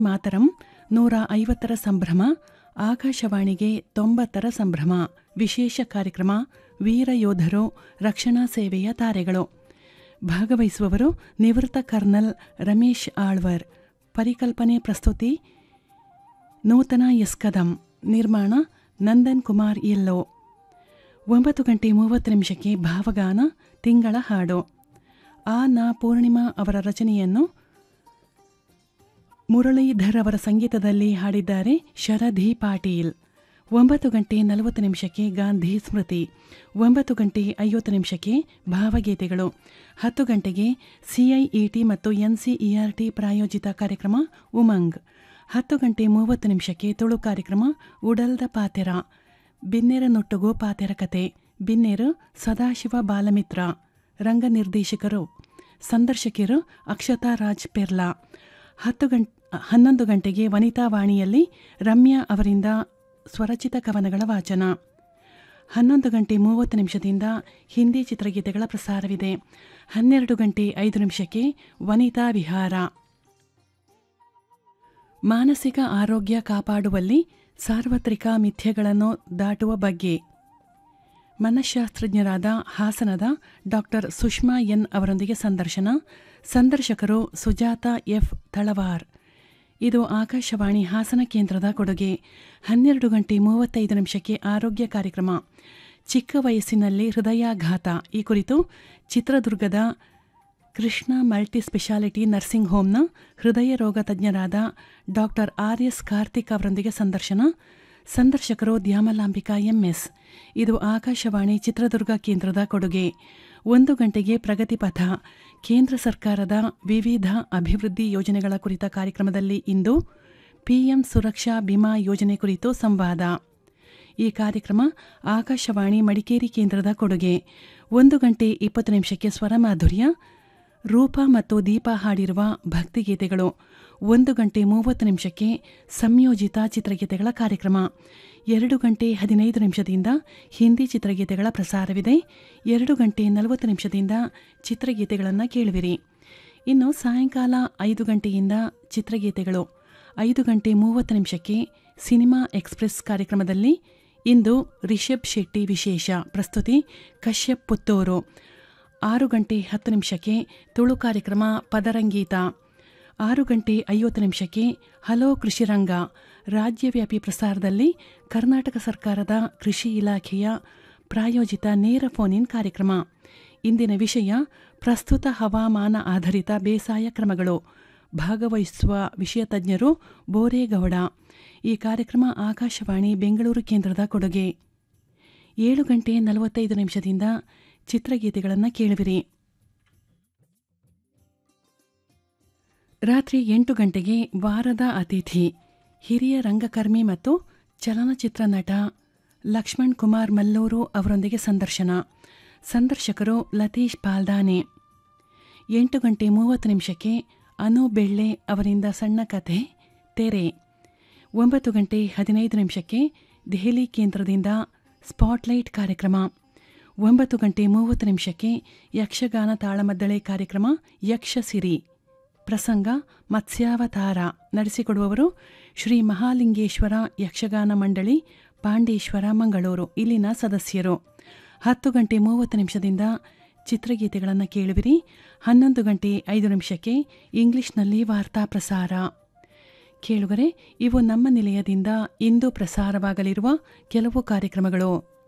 ಮಾತರಂ ನೂರ ಐವತ್ತರ ಸಂಭ್ರಮ ಆಕಾಶವಾಣಿಗೆ ತೊಂಬತ್ತರ ಸಂಭ್ರಮ ವಿಶೇಷ ಕಾರ್ಯಕ್ರಮ ವೀರ ಯೋಧರು ರಕ್ಷಣಾ ಸೇವೆಯ ತಾರೆಗಳು ಭಾಗವಹಿಸುವವರು ನಿವೃತ್ತ ಕರ್ನಲ್ ರಮೇಶ್ ಆಳ್ವರ್ ಪರಿಕಲ್ಪನೆ ಪ್ರಸ್ತುತಿ ನೂತನ ಎಸ್ಕದಂ ನಿರ್ಮಾಣ ನಂದನ್ ಕುಮಾರ್ ಎಲ್ಲೋ ಒಂಬತ್ತು ಗಂಟೆ ಮೂವತ್ತು ನಿಮಿಷಕ್ಕೆ ಭಾವಗಾನ ತಿಂಗಳ ಹಾಡು ಆ ನಾ ಪೂರ್ಣಿಮಾ ಅವರ ರಚನೆಯನ್ನು ಮುರಳೀಧರ್ ಅವರ ಸಂಗೀತದಲ್ಲಿ ಹಾಡಿದ್ದಾರೆ ಶರಧಿ ಪಾಟೀಲ್ ಒಂಬತ್ತು ಗಂಟೆ ನಲವತ್ತು ನಿಮಿಷಕ್ಕೆ ಗಾಂಧಿ ಸ್ಮೃತಿ ಒಂಬತ್ತು ಗಂಟೆ ಐವತ್ತು ನಿಮಿಷಕ್ಕೆ ಭಾವಗೀತೆಗಳು ಹತ್ತು ಗಂಟೆಗೆ ಸಿಐಇಟಿ ಮತ್ತು ಎನ್ಸಿಇಆರ್ಟಿ ಪ್ರಾಯೋಜಿತ ಕಾರ್ಯಕ್ರಮ ಉಮಂಗ್ ಹತ್ತು ಗಂಟೆ ಮೂವತ್ತು ನಿಮಿಷಕ್ಕೆ ತುಳು ಕಾರ್ಯಕ್ರಮ ಉಡಲ್ದ ಪಾತೆರ ಬಿನ್ನೆರ ನೊಟ್ಟುಗು ಪಾತೆರ ಕತೆ ಬಿನ್ನೆರು ಸದಾಶಿವ ಬಾಲಮಿತ್ರ ರಂಗ ನಿರ್ದೇಶಕರು ಸಂದರ್ಶಕರು ಅಕ್ಷತಾ ರಾಜ್ ಪೆರ್ಲಾ ಹತ್ತು ಗಂಟೆ ಹನ್ನೊಂದು ಗಂಟೆಗೆ ವನಿತಾ ವಾಣಿಯಲ್ಲಿ ರಮ್ಯಾ ಅವರಿಂದ ಸ್ವರಚಿತ ಕವನಗಳ ವಾಚನ ಹನ್ನೊಂದು ಗಂಟೆ ಮೂವತ್ತು ನಿಮಿಷದಿಂದ ಹಿಂದಿ ಚಿತ್ರಗೀತೆಗಳ ಪ್ರಸಾರವಿದೆ ಹನ್ನೆರಡು ಗಂಟೆ ಐದು ನಿಮಿಷಕ್ಕೆ ವನಿತಾ ವಿಹಾರ ಮಾನಸಿಕ ಆರೋಗ್ಯ ಕಾಪಾಡುವಲ್ಲಿ ಸಾರ್ವತ್ರಿಕ ಮಿಥ್ಯೆಗಳನ್ನು ದಾಟುವ ಬಗ್ಗೆ ಮನಃಶಾಸ್ತ್ರಜ್ಞರಾದ ಹಾಸನದ ಡಾಕ್ಟರ್ ಸುಷ್ಮಾ ಎನ್ ಅವರೊಂದಿಗೆ ಸಂದರ್ಶನ ಸಂದರ್ಶಕರು ಸುಜಾತ ಎಫ್ ತಳವಾರ್ ಇದು ಆಕಾಶವಾಣಿ ಹಾಸನ ಕೇಂದ್ರದ ಕೊಡುಗೆ ಹನ್ನೆರಡು ಗಂಟೆ ಮೂವತ್ತೈದು ನಿಮಿಷಕ್ಕೆ ಆರೋಗ್ಯ ಕಾರ್ಯಕ್ರಮ ಚಿಕ್ಕ ವಯಸ್ಸಿನಲ್ಲಿ ಹೃದಯಾಘಾತ ಈ ಕುರಿತು ಚಿತ್ರದುರ್ಗದ ಕೃಷ್ಣ ಮಲ್ಟಿ ಸ್ಪೆಷಾಲಿಟಿ ನರ್ಸಿಂಗ್ ಹೋಮ್ನ ಹೃದಯ ರೋಗ ತಜ್ಞರಾದ ಡಾಕ್ಟರ್ ಆರ್ ಎಸ್ ಕಾರ್ತಿಕ್ ಅವರೊಂದಿಗೆ ಸಂದರ್ಶನ ಸಂದರ್ಶಕರು ದ್ಯಾಮಲಾಂಬಿಕಾ ಎಂಎಸ್ ಇದು ಆಕಾಶವಾಣಿ ಚಿತ್ರದುರ್ಗ ಕೇಂದ್ರದ ಕೊಡುಗೆ ಒಂದು ಗಂಟೆಗೆ ಪ್ರಗತಿಪಥ ಕೇಂದ್ರ ಸರ್ಕಾರದ ವಿವಿಧ ಅಭಿವೃದ್ಧಿ ಯೋಜನೆಗಳ ಕುರಿತ ಕಾರ್ಯಕ್ರಮದಲ್ಲಿ ಇಂದು ಪಿಎಂ ಸುರಕ್ಷಾ ಬಿಮಾ ಯೋಜನೆ ಕುರಿತು ಸಂವಾದ ಈ ಕಾರ್ಯಕ್ರಮ ಆಕಾಶವಾಣಿ ಮಡಿಕೇರಿ ಕೇಂದ್ರದ ಕೊಡುಗೆ ಒಂದು ಗಂಟೆ ಇಪ್ಪತ್ತು ನಿಮಿಷಕ್ಕೆ ಸ್ವರಮಾಧುರ್ಯ ರೂಪ ಮತ್ತು ದೀಪ ಹಾಡಿರುವ ಭಕ್ತಿಗೀತೆಗಳು ಒಂದು ಗಂಟೆ ಮೂವತ್ತು ನಿಮಿಷಕ್ಕೆ ಸಂಯೋಜಿತ ಚಿತ್ರಗೀತೆಗಳ ಕಾರ್ಯಕ್ರಮ ಎರಡು ಗಂಟೆ ಹದಿನೈದು ನಿಮಿಷದಿಂದ ಹಿಂದಿ ಚಿತ್ರಗೀತೆಗಳ ಪ್ರಸಾರವಿದೆ ಎರಡು ಗಂಟೆ ನಲವತ್ತು ನಿಮಿಷದಿಂದ ಚಿತ್ರಗೀತೆಗಳನ್ನು ಕೇಳುವಿರಿ ಇನ್ನು ಸಾಯಂಕಾಲ ಐದು ಗಂಟೆಯಿಂದ ಚಿತ್ರಗೀತೆಗಳು ಐದು ಗಂಟೆ ಮೂವತ್ತು ನಿಮಿಷಕ್ಕೆ ಸಿನಿಮಾ ಎಕ್ಸ್ಪ್ರೆಸ್ ಕಾರ್ಯಕ್ರಮದಲ್ಲಿ ಇಂದು ರಿಷಬ್ ಶೆಟ್ಟಿ ವಿಶೇಷ ಪ್ರಸ್ತುತಿ ಕಶ್ಯಪ್ ಪುತ್ತೂರು ಆರು ಗಂಟೆ ಹತ್ತು ನಿಮಿಷಕ್ಕೆ ತುಳು ಕಾರ್ಯಕ್ರಮ ಪದರಂಗೀತ ಆರು ಗಂಟೆ ಐವತ್ತು ನಿಮಿಷಕ್ಕೆ ಹಲೋ ಕೃಷಿರಂಗ ರಾಜ್ಯವ್ಯಾಪಿ ಪ್ರಸಾರದಲ್ಲಿ ಕರ್ನಾಟಕ ಸರ್ಕಾರದ ಕೃಷಿ ಇಲಾಖೆಯ ಪ್ರಾಯೋಜಿತ ನೇರ ಫೋನ್ ಇನ್ ಕಾರ್ಯಕ್ರಮ ಇಂದಿನ ವಿಷಯ ಪ್ರಸ್ತುತ ಹವಾಮಾನ ಆಧಾರಿತ ಬೇಸಾಯ ಕ್ರಮಗಳು ಭಾಗವಹಿಸುವ ವಿಷಯ ತಜ್ಞರು ಬೋರೇಗೌಡ ಈ ಕಾರ್ಯಕ್ರಮ ಆಕಾಶವಾಣಿ ಬೆಂಗಳೂರು ಕೇಂದ್ರದ ಕೊಡುಗೆ ಏಳು ಗಂಟೆ ನಲವತ್ತೈದು ನಿಮಿಷದಿಂದ ಚಿತ್ರಗೀತೆಗಳನ್ನು ಕೇಳುವಿರಿ ರಾತ್ರಿ ಎಂಟು ಗಂಟೆಗೆ ವಾರದ ಅತಿಥಿ ಹಿರಿಯ ರಂಗಕರ್ಮಿ ಮತ್ತು ಚಲನಚಿತ್ರ ನಟ ಲಕ್ಷ್ಮಣ್ ಕುಮಾರ್ ಮಲ್ಲೂರು ಅವರೊಂದಿಗೆ ಸಂದರ್ಶನ ಸಂದರ್ಶಕರು ಲತೀಶ್ ಪಾಲ್ದಾನೆ ಎಂಟು ಗಂಟೆ ಮೂವತ್ತು ನಿಮಿಷಕ್ಕೆ ಅನು ಬೆಳ್ಳೆ ಅವರಿಂದ ಸಣ್ಣ ಕಥೆ ತೆರೆ ಒಂಬತ್ತು ಗಂಟೆ ಹದಿನೈದು ನಿಮಿಷಕ್ಕೆ ದೆಹಲಿ ಕೇಂದ್ರದಿಂದ ಸ್ಪಾಟ್ಲೈಟ್ ಕಾರ್ಯಕ್ರಮ ಒಂಬತ್ತು ಗಂಟೆ ಮೂವತ್ತು ನಿಮಿಷಕ್ಕೆ ಯಕ್ಷಗಾನ ತಾಳಮದ್ದಳೆ ಕಾರ್ಯಕ್ರಮ ಯಕ್ಷಸಿರಿ ಪ್ರಸಂಗ ಮತ್ಸ್ಯಾವತಾರ ನಡೆಸಿಕೊಡುವವರು ಶ್ರೀ ಮಹಾಲಿಂಗೇಶ್ವರ ಯಕ್ಷಗಾನ ಮಂಡಳಿ ಪಾಂಡೇಶ್ವರ ಮಂಗಳೂರು ಇಲ್ಲಿನ ಸದಸ್ಯರು ಹತ್ತು ಗಂಟೆ ಮೂವತ್ತು ನಿಮಿಷದಿಂದ ಚಿತ್ರಗೀತೆಗಳನ್ನು ಕೇಳುವಿರಿ ಹನ್ನೊಂದು ಗಂಟೆ ಐದು ನಿಮಿಷಕ್ಕೆ ಇಂಗ್ಲಿಷ್ನಲ್ಲಿ ವಾರ್ತಾ ಪ್ರಸಾರ ಕೇಳುವರೆ ಇವು ನಮ್ಮ ನಿಲಯದಿಂದ ಇಂದು ಪ್ರಸಾರವಾಗಲಿರುವ ಕೆಲವು ಕಾರ್ಯಕ್ರಮಗಳು